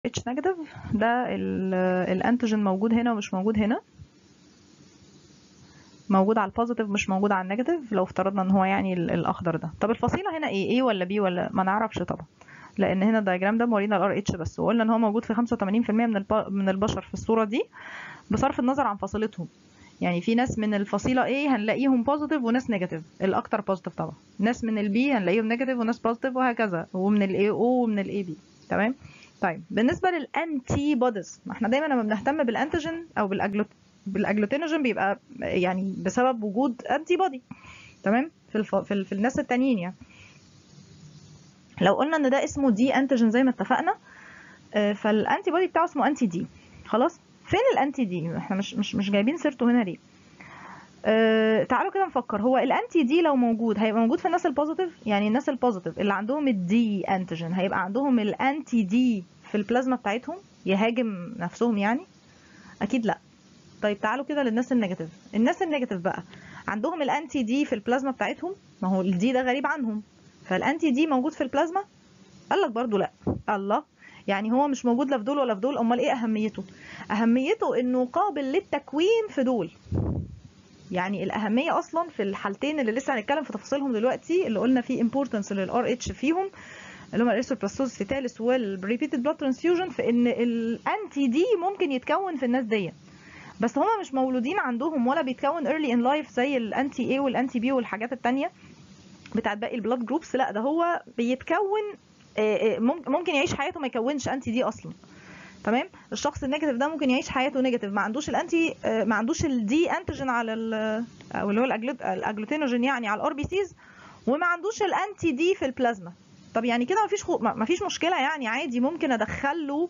اتش نيجاتيف ده الانتيجين موجود هنا ومش موجود هنا موجود على البوزيتيف مش موجود على النيجاتيف لو افترضنا ان هو يعني الاخضر ده طب الفصيله هنا ايه ايه ولا بي ولا ما نعرفش طبعا لان هنا الدايجرام ده مورينا الار اتش بس وقلنا ان هو موجود في 85% من الب... من البشر في الصوره دي بصرف النظر عن فصيلتهم يعني في ناس من الفصيله A هنلاقيهم بوزيتيف وناس نيجاتيف الاكتر بوزيتيف طبعا ناس من البي هنلاقيهم نيجاتيف وناس بوزيتيف وهكذا ومن الاي او ومن الاي بي تمام طيب بالنسبه للانتي بوديز ما احنا دايما لما بنهتم بالانتيجين او بالاجلوت بالاجلوتينوجين بيبقى يعني بسبب وجود انتي بودي تمام في الف... في, ال... في الناس التانيين يعني لو قلنا ان ده اسمه دي انتيجين زي ما اتفقنا فالانتي بودي بتاعه اسمه انتي دي خلاص فين الانتي دي احنا مش مش مش جايبين سيرته هنا ليه أه تعالوا كده نفكر هو الانتي دي لو موجود هيبقى موجود في الناس البوزيتيف يعني الناس البوزيتيف اللي عندهم الدي انتيجين هيبقى عندهم الانتي دي في البلازما بتاعتهم يهاجم نفسهم يعني اكيد لا طيب تعالوا كده للناس النيجاتيف الناس النيجاتيف بقى عندهم الانتي دي في البلازما بتاعتهم ما هو الدي ده غريب عنهم فالانتي دي موجود في البلازما قال لك برضو لا الله يعني هو مش موجود لا في دول ولا في دول امال ايه اهميته اهميته انه قابل للتكوين في دول يعني الاهميه اصلا في الحالتين اللي لسه هنتكلم في تفاصيلهم دلوقتي اللي قلنا فيه امبورتنس للار اتش فيهم اللي هم الاريثروبلاستوز فيتاليس والريبيتد بلاد ترانسفيوجن في ان الانتي دي ممكن يتكون في الناس دي بس هما مش مولودين عندهم ولا بيتكون early in life زي الانتي اي والانتي بي والحاجات التانية بتاعت باقي البلاد جروبس لا ده هو بيتكون ممكن يعيش حياته ما يكونش انتي دي اصلا تمام الشخص النيجاتيف ده ممكن يعيش حياته نيجاتيف ما عندوش الانتي ما عندوش الدي انتيجين على او اللي هو الاجلوتينوجين يعني على الار بي سيز وما عندوش الانتي دي في البلازما طب يعني كده مفيش خو... مفيش مشكله يعني عادي ممكن ادخل له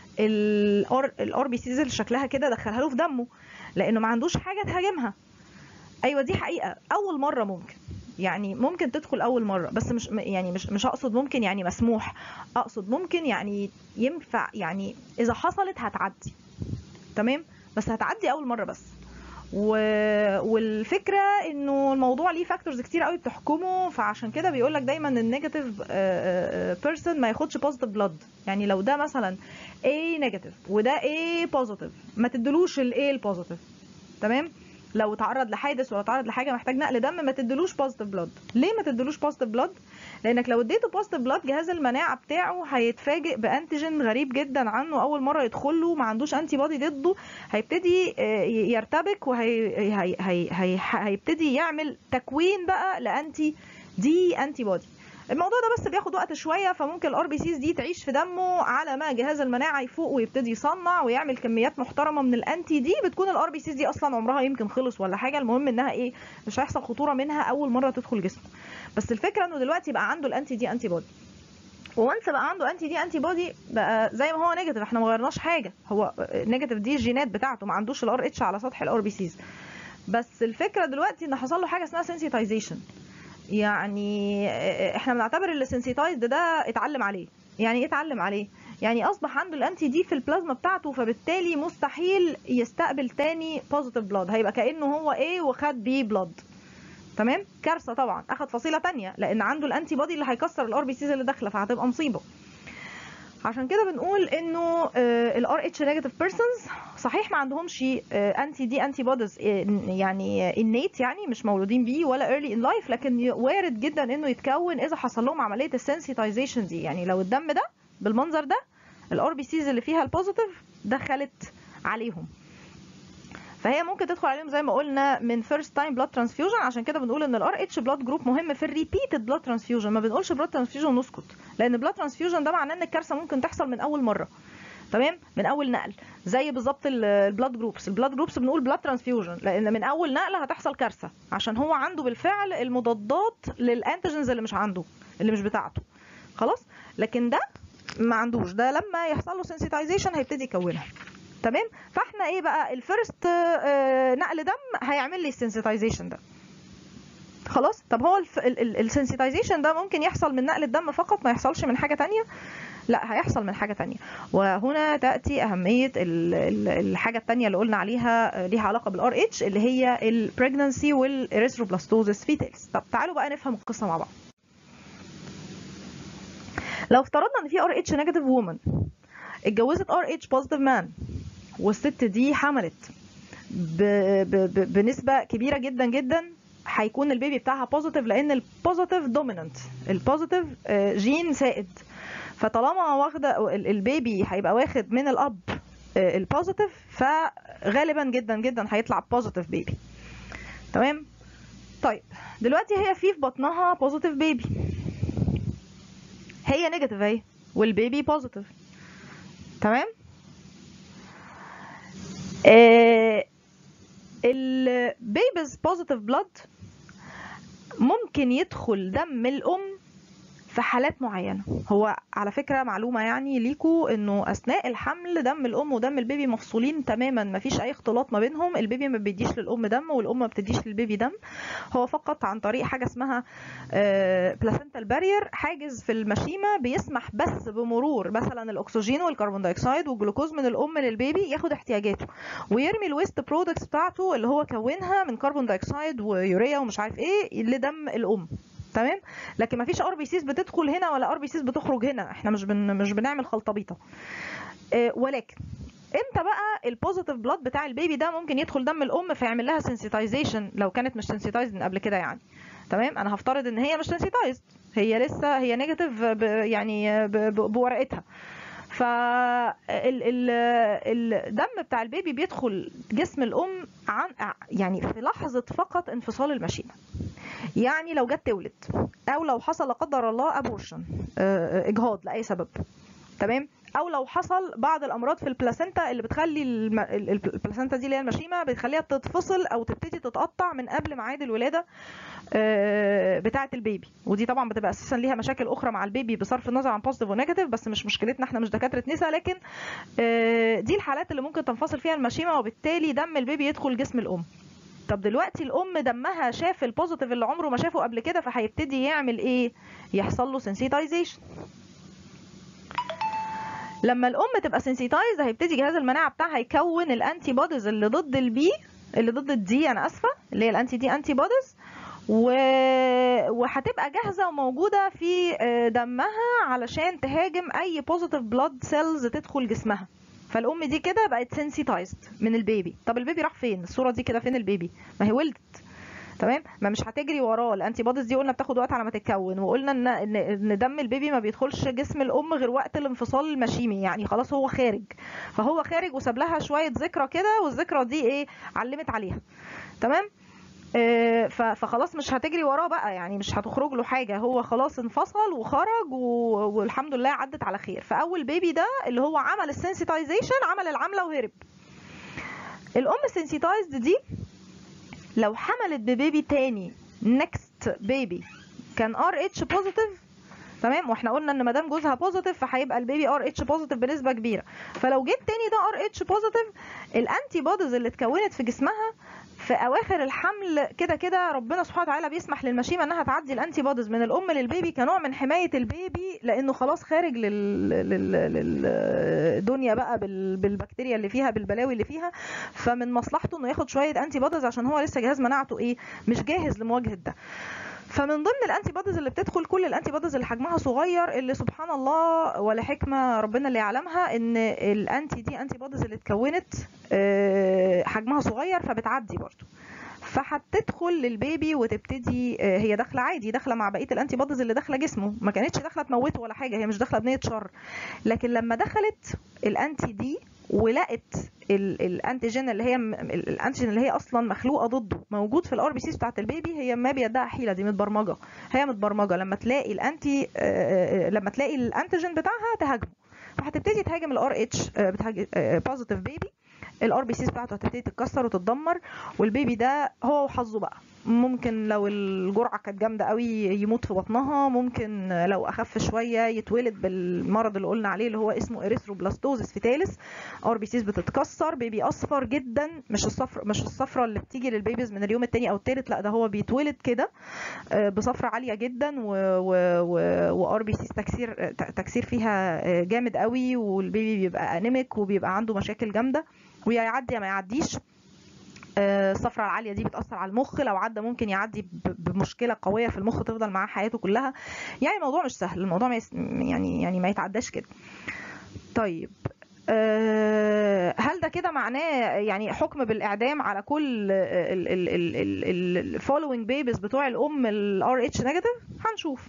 الار بي سيز اللي شكلها كده ادخلها له في دمه لانه ما عندوش حاجه تهاجمها ايوه دي حقيقه اول مره ممكن يعني ممكن تدخل اول مره بس مش يعني مش مش اقصد ممكن يعني مسموح اقصد ممكن يعني ينفع يعني اذا حصلت هتعدي تمام بس هتعدي اول مره بس و... والفكره انه الموضوع ليه فاكتورز كتير قوي بتحكمه فعشان كده بيقول لك دايما النيجاتيف بيرسون ما ياخدش بوزيتيف بلاد يعني لو ده مثلا A نيجاتيف وده A بوزيتيف ما تدلوش ال A البوزيتيف تمام لو تعرض لحادث ولا تعرض لحاجه محتاج نقل دم ما تدلوش بوزيتيف بلاد ليه ما تدلوش بوزيتيف بلاد لانك لو اديته بوزيتيف بلاد جهاز المناعه بتاعه هيتفاجئ بانتيجين غريب جدا عنه اول مره يدخل له ما عندوش انتي بودي ضده هيبتدي يرتبك وهيبتدي يعمل تكوين بقى لانتي دي انتي بودي الموضوع ده بس بياخد وقت شويه فممكن الار بي سيز دي تعيش في دمه على ما جهاز المناعه يفوق ويبتدي يصنع ويعمل كميات محترمه من الانتي دي بتكون الار بي سيز دي اصلا عمرها يمكن خلص ولا حاجه المهم انها ايه مش هيحصل خطوره منها اول مره تدخل جسمه بس الفكره انه دلوقتي بقى عنده الانتي دي انتي بودي وانس بقى عنده انتي دي انتي بودي بقى زي ما هو نيجاتيف احنا ما غيرناش حاجه هو نيجاتيف دي الجينات بتاعته ما عندوش الار اتش على سطح الار بي سيز بس الفكره دلوقتي ان حصل له حاجه اسمها سنسيتايزيشن يعني احنا بنعتبر السنسيتايزد ده اتعلم عليه يعني ايه اتعلم عليه يعني اصبح عنده الانتي دي في البلازما بتاعته فبالتالي مستحيل يستقبل تاني بوزيتيف بلاد هيبقى كانه هو ايه وخد بي بلاد تمام كارثه طبعا اخد فصيله تانية لان عنده الانتي بودي اللي هيكسر الار بي سيز اللي داخله فهتبقى مصيبه عشان كده بنقول انه الار اتش نيجاتيف بيرسونز صحيح ما عندهمش انتي دي انتي بوديز يعني انيت يعني مش مولودين بيه ولا ايرلي ان لايف لكن وارد جدا انه يتكون اذا حصل لهم عمليه السنسيتايزيشن دي يعني لو الدم ده بالمنظر ده الار بي سيز اللي فيها البوزيتيف دخلت عليهم فهي ممكن تدخل عليهم زي ما قلنا من فيرست تايم بلاد ترانسفيوجن عشان كده بنقول ان الار اتش بلاد جروب مهم في الريبيتد بلاد ترانسفيوجن ما بنقولش بلاد ترانسفيوجن ونسكت لان بلاد ترانسفيوجن ده معناه ان الكارثه ممكن تحصل من اول مره تمام من اول نقل زي بالظبط البلاد جروبس البلاد جروبس بنقول بلاد ترانسفيوجن لان من اول نقله هتحصل كارثه عشان هو عنده بالفعل المضادات للانتيجنز اللي مش عنده اللي مش بتاعته خلاص لكن ده ما عندوش ده لما يحصل له سنسيتايزيشن هيبتدي يكونها تمام فاحنا ايه بقى الفيرست نقل دم هيعمل لي السنسيتايزيشن ده خلاص طب هو السنسيتايزيشن ده ممكن يحصل من نقل الدم فقط ما يحصلش من حاجه تانية لا هيحصل من حاجه تانية وهنا تاتي اهميه الحاجه التانية اللي قلنا عليها ليها علاقه بالار اتش اللي هي البريجنانسي والاريثروبلاستوزس فيتالز طب تعالوا بقى نفهم القصه مع بعض لو افترضنا ان في ار اتش نيجاتيف وومن اتجوزت ار اتش بوزيتيف مان والست دي حملت ب... ب... ب... بنسبه كبيره جدا جدا هيكون البيبي بتاعها بوزيتيف لان البوزيتيف دوميننت البوزيتيف جين سائد فطالما واخده البيبي هيبقى واخد من الاب البوزيتيف فغالبا جدا جدا هيطلع بوزيتيف بيبي تمام طيب دلوقتي هي في في بطنها بوزيتيف بيبي هي نيجاتيف اهي والبيبي بوزيتيف تمام آه البيبيز بوزيتيف بلاد ممكن يدخل دم الام في حالات معينة هو على فكرة معلومة يعني ليكو انه اثناء الحمل دم الام ودم البيبي مفصولين تماما مفيش اي اختلاط ما بينهم البيبي ما بيديش للام دم والام ما بتديش للبيبي دم هو فقط عن طريق حاجة اسمها بلاسنتال بارير حاجز في المشيمة بيسمح بس بمرور مثلا الاكسجين والكربون دايوكسيد والجلوكوز من الام للبيبي ياخد احتياجاته ويرمي الويست برودكتس بتاعته اللي هو كونها من كربون دايوكسيد ويوريا ومش عارف ايه لدم الام تمام لكن مفيش ار بي سيز بتدخل هنا ولا ار بي سيز بتخرج هنا احنا مش بن مش بنعمل خلطبيطه اه ولكن امتى بقى البوزيتيف بلاد بتاع البيبي ده ممكن يدخل دم الام فيعمل لها سنسيتايزيشن لو كانت مش سنسيتايزد من قبل كده يعني تمام انا هفترض ان هي مش سنسيتايزد هي لسه هي نيجاتيف يعني بورقتها ف الدم بتاع البيبي بيدخل جسم الام عن يعني في لحظه فقط انفصال المشيمه يعني لو جت تولد او لو حصل لا قدر الله ابورشن اجهاض لاي سبب تمام او لو حصل بعض الامراض في البلاسنتا اللي بتخلي الم... البلاسنتا دي اللي هي المشيمه بتخليها تتفصل او تبتدي تتقطع من قبل ميعاد الولاده بتاعه البيبي ودي طبعا بتبقى اساسا ليها مشاكل اخرى مع البيبي بصرف النظر عن بوزيتيف ونيجاتيف بس مش مشكلتنا احنا مش دكاتره نساء لكن دي الحالات اللي ممكن تنفصل فيها المشيمه وبالتالي دم البيبي يدخل جسم الام طب دلوقتي الام دمها شاف البوزيتيف اللي عمره ما شافه قبل كده فهيبتدي يعمل ايه يحصل له سنسيتايزيشن لما الام تبقى سنسيتايز هيبتدي جهاز المناعه بتاعها يكون الانتي بوديز اللي ضد البي اللي ضد الدي انا اسفه اللي هي الانتي دي انتي بوديز و... وهتبقى جاهزه وموجوده في دمها علشان تهاجم اي بوزيتيف بلاد سيلز تدخل جسمها فالام دي كده بقت سنسيتايزد من البيبي طب البيبي راح فين الصوره دي كده فين البيبي ما هي ولدت تمام ما مش هتجري وراه الانتي بوديز دي قلنا بتاخد وقت على ما تتكون وقلنا ان ان ان دم البيبي ما بيدخلش جسم الام غير وقت الانفصال المشيمي يعني خلاص هو خارج فهو خارج وساب لها شويه ذكرى كده والذكرى دي ايه علمت عليها تمام فخلاص مش هتجري وراه بقى يعني مش هتخرج له حاجه هو خلاص انفصل وخرج والحمد لله عدت على خير فاول بيبي ده اللي هو عمل السنسيتايزيشن عمل العمله وهرب الام السنسيتايزد دي لو حملت ببيبي تاني نكست بيبي كان ار اتش بوزيتيف تمام واحنا قلنا ان ما دام جوزها بوزيتيف فهيبقى البيبي ار اتش بوزيتيف بنسبه كبيره فلو جيت تاني ده ار اتش بوزيتيف الانتي بوديز اللي اتكونت في جسمها في اواخر الحمل كده كده ربنا سبحانه وتعالى بيسمح للمشيمه انها تعدي الانتي بوديز من الام للبيبي كنوع من حمايه البيبي لانه خلاص خارج لل... لل... للدنيا بقى بال... بالبكتيريا اللي فيها بالبلاوي اللي فيها فمن مصلحته انه ياخد شويه انتي بوديز عشان هو لسه جهاز مناعته ايه مش جاهز لمواجهه ده فمن ضمن الانتي بوديز اللي بتدخل كل الانتي بوديز اللي حجمها صغير اللي سبحان الله ولا حكمه ربنا اللي يعلمها ان الانتي دي انتي بوديز اللي اتكونت حجمها صغير فبتعدي برضو فهتدخل للبيبي وتبتدي هي داخله عادي داخله مع بقيه الانتي بوديز اللي داخله جسمه ما كانتش داخله تموته ولا حاجه هي مش داخله بنيه شر لكن لما دخلت الانتي دي ولقت الانتيجين اللي هي الانتيجين اللي هي اصلا مخلوقه ضده موجود في الار بي سيز بتاعت البيبي هي ما بيدها حيله دي متبرمجه هي متبرمجه لما تلاقي الانتي لما تلاقي الانتيجين بتاعها تهاجمه فهتبتدي تهاجم الار اتش بوزيتيف بيبي الار بي سيز بتاعته هتبتدي تتكسر وتتدمر والبيبي ده هو وحظه بقى ممكن لو الجرعه كانت جامده قوي يموت في بطنها ممكن لو اخف شويه يتولد بالمرض اللي قلنا عليه اللي هو اسمه اريثروبلاستوزس فيتاليس ار بي سيز بتتكسر بيبي اصفر جدا مش الصفر مش الصفرة اللي بتيجي للبيبيز من اليوم الثاني او الثالث لا ده هو بيتولد كده بصفرة عاليه جدا وار بي سيز تكسير تكسير فيها جامد قوي والبيبي بيبقى انيميك وبيبقى عنده مشاكل جامده ويا يعدي يا ما يعديش الصفرة العالية دي بتأثر على المخ لو عدى ممكن يعدي بمشكلة قوية في المخ تفضل معاه حياته كلها يعني الموضوع مش سهل الموضوع ما يس... يعني يعني ما يتعداش كده طيب آه، هل ده كده معناه يعني حكم بالاعدام على كل الفولوينج بيبيز بتوع الام الار اتش نيجاتيف هنشوف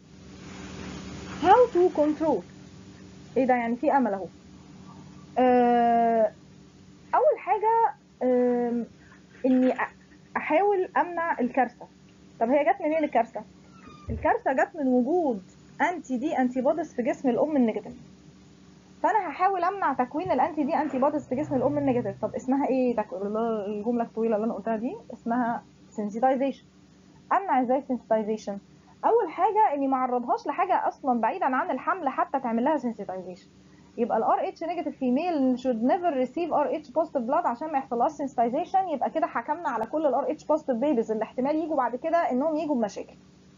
how to control ايه ده يعني في امل اهو آه، اول حاجه آم، اني أ- احاول امنع الكارثه طب هي جت منين الكارثه الكارثه جت من وجود انتي دي انتي بوديز في جسم الام النيجاتيف فانا هحاول امنع تكوين الانتي دي انتي بوديز في جسم الام النيجاتيف طب اسمها ايه تك... الجمله الطويله اللي انا قلتها دي اسمها sensitization امنع ازاي sensitization اول حاجه اني ما اعرضهاش لحاجه اصلا بعيدا عن الحمل حتى تعمل لها sensitization يبقى الار اتش نيجاتيف فيميل should never receive ار اتش positive blood عشان ما يحصلهاش sensitization يبقى كده حكمنا على كل الار اتش positive بيبيز اللي احتمال يجوا بعد كده انهم يجوا بمشاكل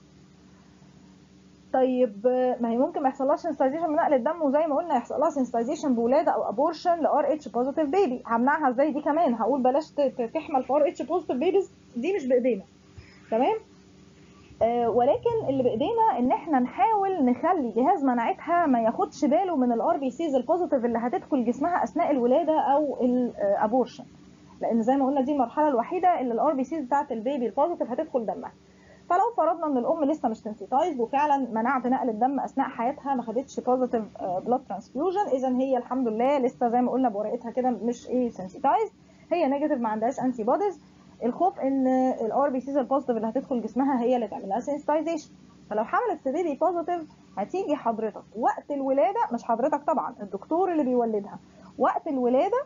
طيب آه، ما هي ممكن ما يحصلهاش سنسيتايزيشن من نقل الدم وزي ما قلنا يحصل لها سنسيتايزيشن بولاده او ابورشن لار اتش بوزيتيف بيبي همنعها ازاي دي كمان هقول بلاش ت- ت- تحمل في ار اتش بوزيتيف بيبيز دي مش بايدينا تمام آه ولكن اللي بايدينا ان احنا نحاول نخلي جهاز مناعتها ما ياخدش باله من الار بي سيز البوزيتيف اللي هتدخل جسمها اثناء الولاده او الابورشن لان زي ما قلنا دي المرحله الوحيده اللي الار بي سيز بتاعت البيبي البوزيتيف هتدخل دمها فلو فرضنا ان الام لسه مش سنسيتايزد وفعلا منعت نقل الدم اثناء حياتها ما خدتش بوزيتيف بلاد ترانسفيوجن اذا هي الحمد لله لسه زي ما قلنا بورقتها كده مش ايه سنسيتايزد هي نيجاتيف ما عندهاش انتي بوديز الخوف ان الار بي سيز البوزيتيف اللي هتدخل جسمها هي اللي تعمل لها سنسيتايزيشن فلو حملت في بيبي بوزيتيف هتيجي حضرتك وقت الولاده مش حضرتك طبعا الدكتور اللي بيولدها وقت الولاده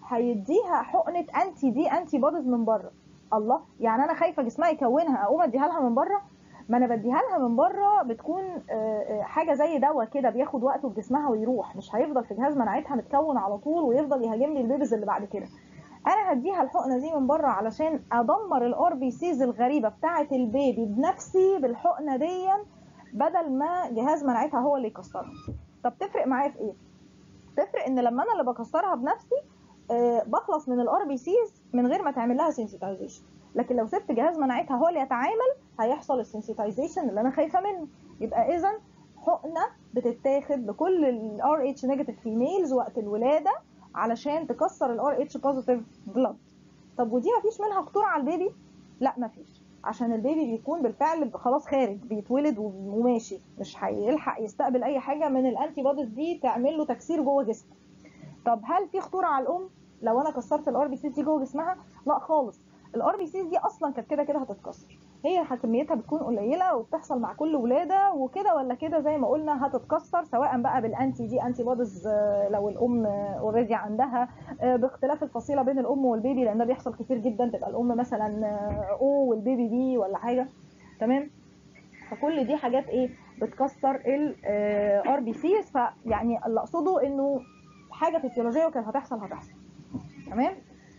هيديها حقنه انتي دي انتي بوديز من بره الله يعني انا خايفه جسمها يكونها اقوم اديها لها من بره ما انا بديها لها من بره بتكون آه، آه، حاجه زي دواء كده بياخد وقته في جسمها ويروح مش هيفضل في جهاز مناعتها متكون على طول ويفضل يهاجم لي البيبيز اللي بعد كده انا هديها الحقنه دي من بره علشان ادمر الار بي سيز الغريبه بتاعه البيبي بنفسي بالحقنه دي بدل ما جهاز مناعتها هو اللي يكسرها طب تفرق معايا في ايه تفرق ان لما انا اللي بكسرها بنفسي آه، بخلص من الار بي سيز من غير ما تعمل لها سنسيتايزيشن لكن لو سبت جهاز مناعتها هو اللي يتعامل هيحصل السنسيتايزيشن اللي انا خايفه منه يبقى اذا حقنه بتتاخد لكل الار اتش نيجاتيف فيميلز وقت الولاده علشان تكسر الار اتش بوزيتيف بلاد طب ودي مفيش منها خطوره على البيبي لا مفيش عشان البيبي بيكون بالفعل خلاص خارج بيتولد وماشي مش هيلحق يستقبل اي حاجه من الانتي بوديز دي تعمل له تكسير جوه جسمه طب هل في خطوره على الام لو انا كسرت الار بي سيز دي جوه جسمها لا خالص الار بي سيز دي اصلا كانت كده كده هتتكسر هي كميتها بتكون قليله وبتحصل مع كل ولاده وكده ولا كده زي ما قلنا هتتكسر سواء بقى بالانتي دي انتي بوديز آه، لو الام اوريدي عندها آه، باختلاف الفصيله بين الام والبيبي لان ده بيحصل كتير جدا تبقى الام مثلا او والبيبي بي ولا حاجه تمام فكل دي حاجات ايه بتكسر الار بي سيز فيعني اللي اقصده انه حاجه فيسيولوجيه وكانت هتحصل هتحصل تمام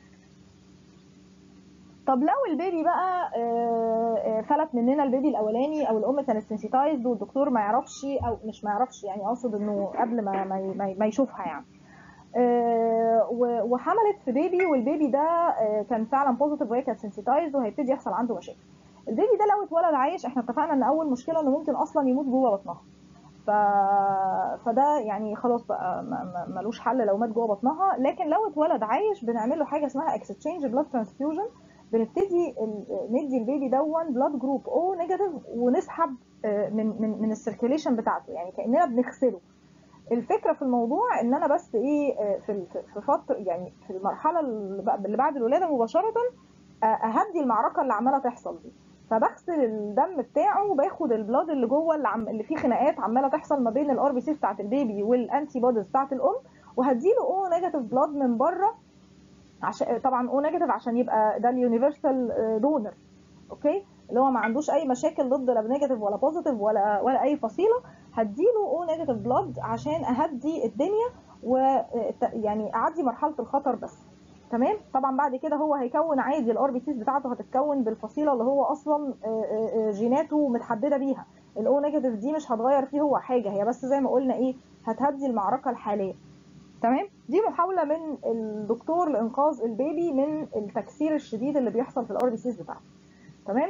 طب لو البيبي بقى آه، آه، فلت مننا البيبي الاولاني او الام كانت سنسيتايزد والدكتور ما يعرفش او مش ما يعرفش يعني اقصد انه قبل ما ما, ما- ما يشوفها يعني آه، و- وحملت في بيبي والبيبي ده آه، كان فعلا بوزيتيف وهي كانت سنسيتايزد وهيبتدي يحصل عنده مشاكل البيبي ده لو اتولد عايش احنا اتفقنا ان اول مشكله انه ممكن اصلا يموت جوه بطنها ف... فده يعني خلاص بقى ما- ما- ملوش حل لو مات جوه بطنها لكن لو اتولد عايش بنعمل له حاجه اسمها اكستشينج بلاد ترانسفيوجن بنبتدي ال- ندي البيبي دون بلاد جروب او نيجاتيف ونسحب آه، من من من السيركيوليشن بتاعته يعني كاننا بنغسله الفكره في الموضوع ان انا بس ايه آه، في ال- في فتره يعني في المرحله اللي بق- اللي بعد الولاده مباشره آه، اهدي المعركه اللي عماله تحصل دي فبغسل الدم بتاعه وباخد البلاد اللي جوه اللي, عم... اللي فيه خناقات عماله تحصل ما بين الار بي سي بتاعت البيبي والانتي بوديز بتاعت الام وهديله او نيجاتيف بلاد من بره عشان طبعا او نيجاتيف عشان يبقى ده اليونيفرسال دونر اوكي اللي هو ما عندوش اي مشاكل ضد لا نيجاتيف ولا بوزيتيف ولا ولا اي فصيله هديله او نيجاتيف بلاد عشان اهدي الدنيا و يعني اعدي مرحله الخطر بس تمام طبعا بعد كده هو هيكون عادي الار بي سيز بتاعته هتتكون بالفصيله اللي هو اصلا آه، آه، آه، جيناته متحدده بيها الاو نيجاتيف دي مش هتغير فيه هو حاجه هي بس زي ما قلنا ايه هتهدي المعركه الحاليه تمام دي محاوله من الدكتور لانقاذ البيبي من التكسير الشديد اللي بيحصل في الار بي سيز بتاعته تمام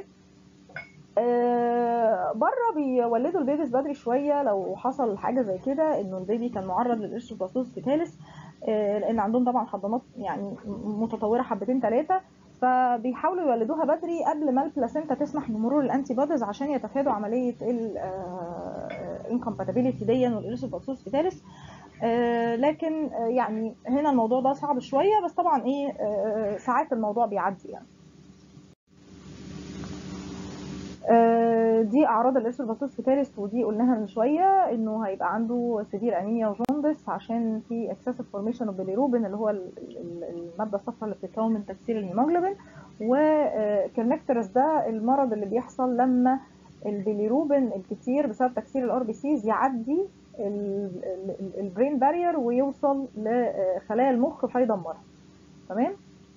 آه بره بيولدوا البيبيز بدري شويه لو حصل حاجه زي كده انه البيبي كان معرض للارثروبلاسوز فيتاليس آه، لان عندهم طبعا حضانات يعني متطوره حبتين ثلاثه فبيحاولوا يولدوها بدري قبل ما البلاسينتا تسمح بمرور الانتي بوديز عشان يتفادوا عمليه الانكومباتيبيليتي دي والاريثروبلاسوس فيتاليس آه، لكن آه، يعني هنا الموضوع ده صعب شويه بس طبعا ايه آه، ساعات الموضوع بيعدي يعني آه، دي اعراض الارثروباتوس فيتاليس ودي قلناها من شويه انه هيبقى عنده سيفير انيميا وجوندس عشان في اكسسيف فورميشن اوف بيليروبين اللي هو ال- ال- الماده الصفراء اللي بتتكون من تكسير الهيموجلوبين وكرنكترس ده المرض اللي بيحصل لما البيليروبين الكتير بسبب تكسير الار بي سيز يعدي البرين بارير ويوصل لخلايا المخ فيدمرها تمام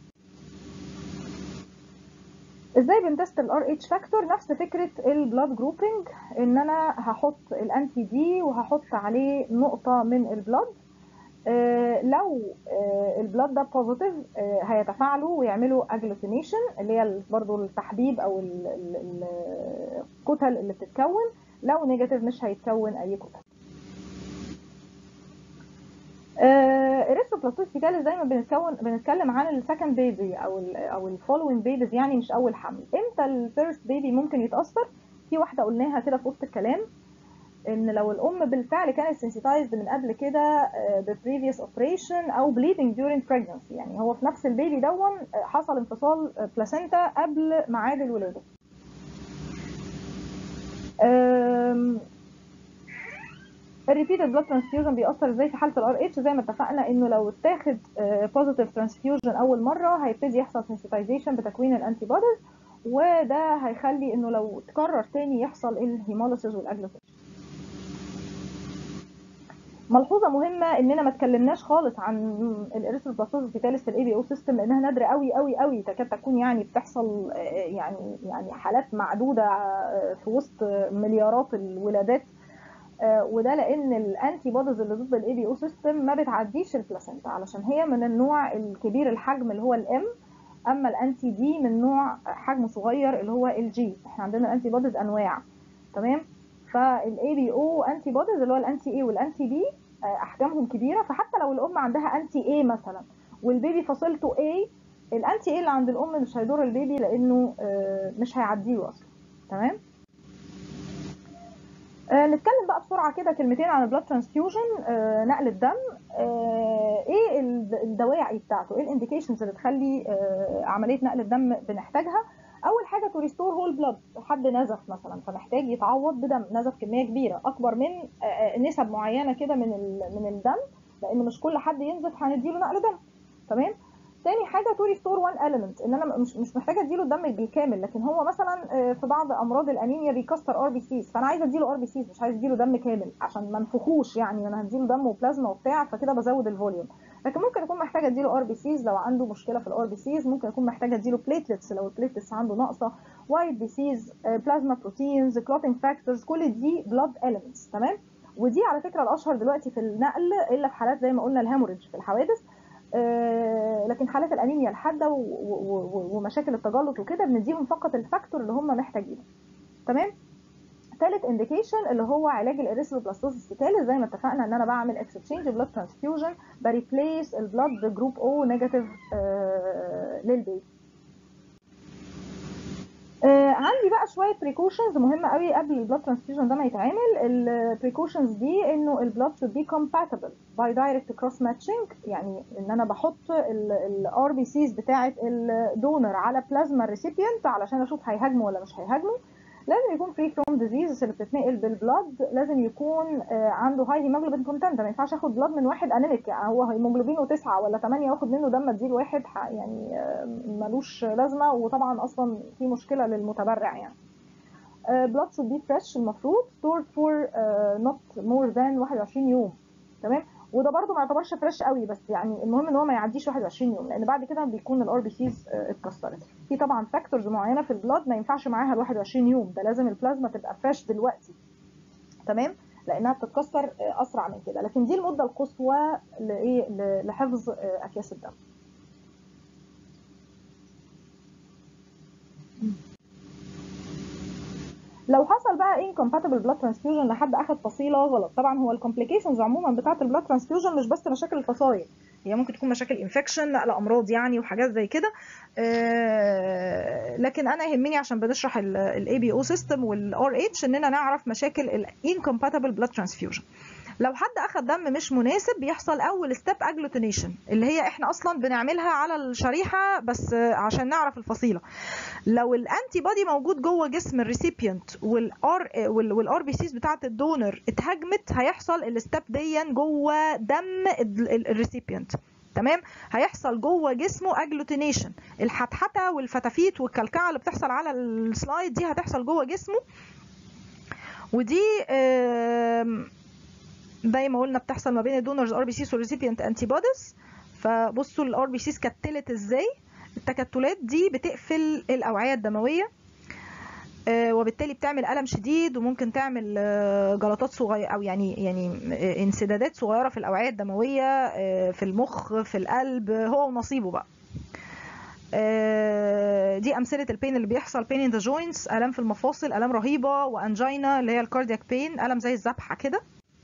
ازاي بنتست الار اتش فاكتور نفس فكره البلاد جروبنج ان انا هحط الانتي دي وهحط عليه نقطه من البلاد آه، لو آه، البلاد ده بوزيتيف هيتفاعلوا ويعملوا اجلوتينيشن اللي هي ال- برضو التحبيب او ال- ال- ال- الكتل اللي بتتكون لو نيجاتيف مش هيتكون اي كتل اريثروبلاستوس فيتاليس دايما بنتكون بنتكلم عن السكند بيبي او ال او الفولوينج بيبيز يعني مش اول حمل امتى الفيرست بيبي ممكن يتاثر في واحده قلناها كده في وسط الكلام ان لو الام بالفعل كانت سنسيتايزد من قبل كده ببريفيوس اوبريشن او bleeding during pregnancy يعني هو في نفس البيبي دون آه، حصل انفصال بلاسينتا قبل ميعاد الولاده أم، الريبيتد بلاد ترانسفيوجن بيأثر ازاي في حاله الار اتش زي ما اتفقنا انه لو اتاخد بوزيتيف ترانسفيوجن اول مره هيبتدي يحصل سنسيتايزيشن بتكوين الانتي بوديز وده هيخلي انه لو تكرر تاني يحصل الهيموليسيس والاجلوتين ملحوظه مهمه اننا ما اتكلمناش خالص عن الاريثروبلاستوز فيتاليس في الاي بي او سيستم لانها نادره قوي قوي قوي تكاد تكون يعني بتحصل آه، يعني يعني حالات معدوده آه، في وسط مليارات الولادات آه، وده لان الانتي بوديز اللي ضد الاي بي او سيستم ما بتعديش البلاسينتا علشان هي من النوع الكبير الحجم اللي هو الام اما الانتي دي من نوع حجم صغير اللي هو الجي احنا عندنا الانتي بوديز انواع تمام فالاي بي او انتي بوديز اللي هو الانتي اي والانتي بي احجامهم كبيره فحتى لو الام عندها انتي اي مثلا والبيبي فصيلته اي الانتي اي اللي عند الام مش هيضر البيبي لانه آه، مش هيعديه اصلا تمام آه، نتكلم بقى بسرعه كده كلمتين عن البلاد ترانسفيوجن نقل الدم آه، ايه الد- الدواعي بتاعته ايه الانديكيشنز اللي تخلي آه، عمليه نقل الدم بنحتاجها اول حاجه تو ريستور هول بلاد حد نزف مثلا فمحتاج يتعوض بدم نزف كميه كبيره اكبر من آه، آه، نسب معينه كده من ال- من الدم لان مش كل حد ينزف هنديله نقل دم تمام تاني حاجه تو ريستور وان element ان انا مش مش محتاجه اديله الدم بالكامل لكن هو مثلا آه، في بعض امراض الانيميا بيكسر ار بي سيز فانا عايزه اديله ار بي سيز مش عايزه اديله دم كامل عشان ما انفخوش يعني انا هديله دم وبلازما وبتاع فكده بزود الفوليوم لكن ممكن اكون محتاجه اديله ار بي سيز لو عنده مشكله في الار بي سيز ممكن اكون محتاجه اديله بليتلتس لو البليتلتس عنده ناقصه وايت بي سيز بلازما بروتينز كلوتنج فاكتورز كل دي بلاد اليمنتس تمام ودي على فكره الاشهر دلوقتي في النقل الا في حالات زي ما قلنا الهيموريدج في الحوادث آه، لكن حالات الانيميا الحاده و- و- و- ومشاكل التجلط وكده بنديهم فقط الفاكتور اللي هم محتاجينه تمام ثالث انديكيشن اللي هو علاج الاريثروبلاستوسيس فيتاليس زي ما اتفقنا ان انا بعمل اكستشينج بلاد ترانسفيوجن بريبليس البلاد جروب او نيجاتيف للبيبي آه عندي بقى شويه بريكوشنز مهمه قوي قبل البلاد ترانسفيوجن ده ما يتعمل البريكوشنز دي انه البلاد should be compatible by direct cross matching يعني ان انا بحط الار بي سيز بتاعه الدونر على بلازما ريسيبيانت علشان اشوف هيهاجموا ولا مش هيهاجموا لازم يكون فري فروم ديزيز اللي بتتنقل بالبلاد لازم يكون آه، عنده هاي هيموجلوبين كونتنت ما ينفعش اخد بلاد من واحد انيميك يعني هو هيموجلوبينه تسعة ولا ثمانية واخد منه دم اديله واحد ح- يعني آه، ملوش لازمه وطبعا اصلا في مشكله للمتبرع يعني بلاد should be fresh المفروض stored for uh, not more than 21 يوم تمام وده برضو ما يعتبرش فريش قوي بس يعني المهم ان هو ما يعديش 21 يوم لان بعد كده بيكون الار بي سيز اتكسرت في طبعا فاكتورز معينه في البلاد ما ينفعش معاها ال 21 يوم ده لازم البلازما تبقى فريش دلوقتي تمام لانها بتتكسر آه، اسرع من كده لكن دي المده القصوى لايه ل- لحفظ آه، اكياس الدم لو حصل بقى incompatible blood transfusion لحد اخد فصيله غلط طبعا هو الكومبليكيشنز عموما بتاعه البلاد ترانسفيوجن مش بس مشاكل الفصائل هي ممكن تكون مشاكل انفكشن نقل امراض يعني وحاجات زي كده آه، لكن انا يهمني عشان بنشرح الاي بي او سيستم والار اتش اننا نعرف مشاكل الانكومباتبل بلاد ترانسفيوجن لو حد اخد دم مش مناسب بيحصل اول ستيب اجلوتينيشن اللي هي احنا اصلا بنعملها على الشريحه بس عشان نعرف الفصيله لو الانتي بودي موجود جوه جسم الريسيبيانت والار والار بي سيز بتاعه الدونر اتهاجمت هيحصل الستيب دي جوه دم الريسيبيانت تمام هيحصل جوه جسمه اجلوتينيشن الحتحته والفتافيت والكلكعه اللي بتحصل على السلايد دي هتحصل جوه جسمه ودي آم، زي ما قلنا بتحصل ما بين الدونرز ار بي سيز والريسيبيانت انتي بوديز فبصوا الار بي سيز كتلت ازاي التكتلات دي بتقفل الاوعيه الدمويه آه، وبالتالي بتعمل الم شديد وممكن تعمل آه، جلطات صغيره او يعني يعني آه، انسدادات صغيره في الاوعيه الدمويه آه، في المخ في القلب هو ونصيبه بقى آه، دي امثله البين اللي بيحصل بين ان ذا جوينتس الام في المفاصل الام رهيبه وانجينا اللي هي الكاردياك بين الم زي الذبحه كده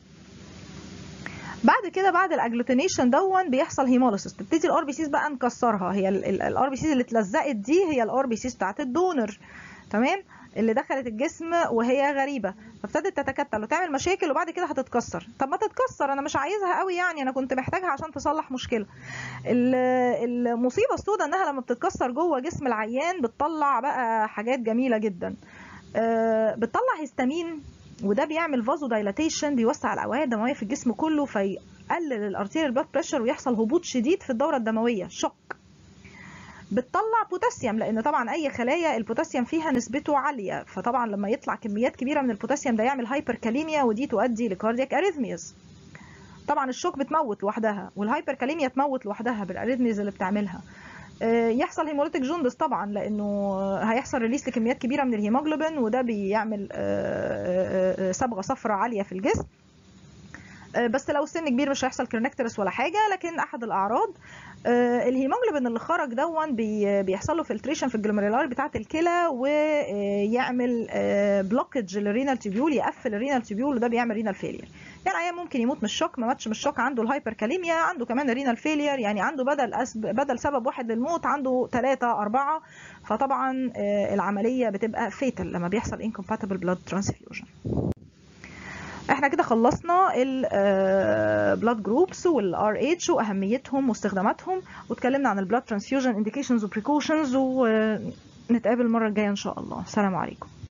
بعد كده بعد الاجلوتينيشن دون بيحصل هيموليسيس تبتدي الار بي سيز بقى نكسرها هي الار بي سيز اللي اتلزقت دي هي الار بي سيز بتاعت الدونر تمام اللي دخلت الجسم وهي غريبه فابتدت تتكتل وتعمل مشاكل وبعد كده هتتكسر طب ما تتكسر انا مش عايزها قوي يعني انا كنت محتاجها عشان تصلح مشكله ال- المصيبه السوداء انها لما بتتكسر جوه جسم العيان بتطلع بقى حاجات جميله جدا آه، بتطلع هيستامين وده بيعمل فازو دايلاتيشن بيوسع الاوعيه الدمويه في الجسم كله فيقلل الارتيريال بلاد بريشر ويحصل هبوط شديد في الدوره الدمويه شوك بتطلع بوتاسيوم لان طبعا اي خلايا البوتاسيوم فيها نسبته عاليه فطبعا لما يطلع كميات كبيره من البوتاسيوم ده يعمل هايبركاليميا ودي تؤدي لكاردياك اريثمياز طبعا الشوك بتموت لوحدها والهايبركاليميا تموت لوحدها بالاريثميز اللي بتعملها آه، يحصل هيموليتيك جوندس طبعا لانه هيحصل ريليس لكميات كبيره من الهيموجلوبين وده بيعمل آه، آه، آه، صبغه صفراء عاليه في الجسم آه، بس لو السن كبير مش هيحصل كرنكترس ولا حاجه لكن احد الاعراض آه، الهيموجلوبين اللي خرج دون بي- بيحصل له فلتريشن في الجلوميرولار بتاعه الكلى ويعمل بلوكج للرينال تيبيول يقفل الرينال تيبيول وده بيعمل رينال فيلير يعني عيان ممكن يموت من الشوك ما ماتش من الشوك عنده الهايبركاليميا عنده كمان الرينال فيلير يعني عنده بدل أسب... بدل سبب واحد للموت عنده ثلاثة أربعة فطبعا آه، العملية بتبقى فيتال لما بيحصل incompatible blood transfusion احنا كده خلصنا البلاد جروبس والار اتش واهميتهم واستخداماتهم واتكلمنا عن البلاد ترانسفيوجن انديكيشنز وبريكوشنز ونتقابل المره الجايه ان شاء الله السلام عليكم